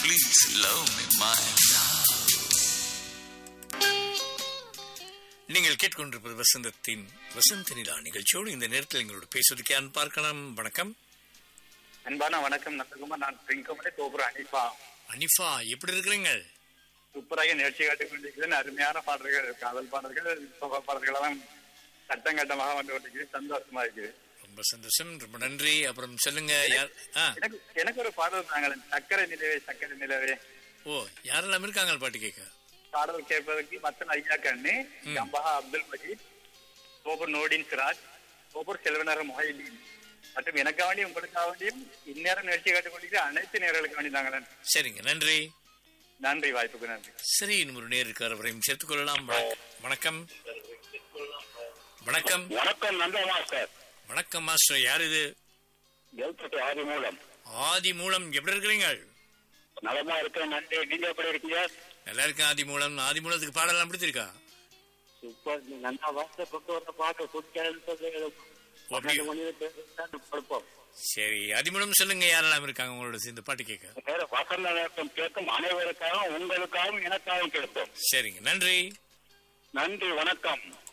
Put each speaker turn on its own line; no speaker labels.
Please love me, my
நீங்கள் கேட்டுக்கொண்டிருப்பது வசந்தத்தின் வசந்த நிலா நிகழ்ச்சியோடு இந்த நேரத்தில் எங்களோட பேசுவதற்கு யார் பார்க்கலாம் வணக்கம்
அன்பான வணக்கம் நந்தகுமார் நான் பிரிங்கமலை தோபுர அனிஃபா
அனிஃபா எப்படி இருக்கிறீங்க
சூப்பராக நிகழ்ச்சி காட்டிக் கொண்டிருக்கிறேன் அருமையான பாடல்கள் காதல் பாடல்கள் சுக பாடல்களெல்லாம் கட்டம் கட்டமாக வந்து கொண்டிருக்கிறது சந்தோஷமா இருக்குது
ரொம்ப சந்தோஷம் ரொம்ப நன்றி அப்புறம் சொல்லுங்க யார் ஆ
எனக்கு எனக்கு ஒரு பாடல் தாங்கள் சக்கரை நிலவே சக்கரை நிலவே
ஓ யாரெல்லாம் இருக்காங்க பாட்டு கேட்க
பாடல் கேட்பதற்கு மத்தன் ஐயா கண்ணு கம்பஹா அப்துல் மஜீத் கோபூர் நோடின் சிராஜ் கோபூர் செல்வனர் மொஹைதீன் மற்றும் எனக்காக வேண்டியும் உங்களுக்காக வேண்டியும் இந்நேரம் நிகழ்ச்சி காட்டிக் கொண்டிருக்கிற அனைத்து நேர்களுக்கு வேண்டி தாங்களேன்
சரிங்க நன்றி
நன்றி வாய்ப்புக்கு நன்றி
சரி இன்னும் ஒரு நேர் இருக்கார் அவரையும் சேர்த்துக் கொள்ளலாம் வணக்கம் வணக்கம்
வணக்கம் நந்தகுமார்
வணக்கம் மாஸ்டர் யார் இது
எழுத்துட்டு ஆதி மூலம்
ஆதி மூலம் எப்படி இருக்கிறீங்க
நலமா இருக்க நன்றி நீங்க எப்படி இருக்கீங்க
நல்லா இருக்கேன் ஆதி மூலம் ஆதி மூலத்துக்கு பாடலாம் பிடிச்சிருக்கா
சூப்பர் நல்லா வருஷப்பட்டு வந்த பாட்டு
அப்படி-
குடிக்காது கொடுப்போம்
சரி ஆதி மூலம் சொல்லுங்க யாரெல்லாம் இருக்காங்க உங்களோட சேர்ந்து பாட்டு கேட்க
வேற வசந்த நேரம் கேட்கும் அனைவருக்காகவும் உங்களுக்காகவும் எனக்காகவும் கேட்போம்
சரிங்க நன்றி
நன்றி வணக்கம்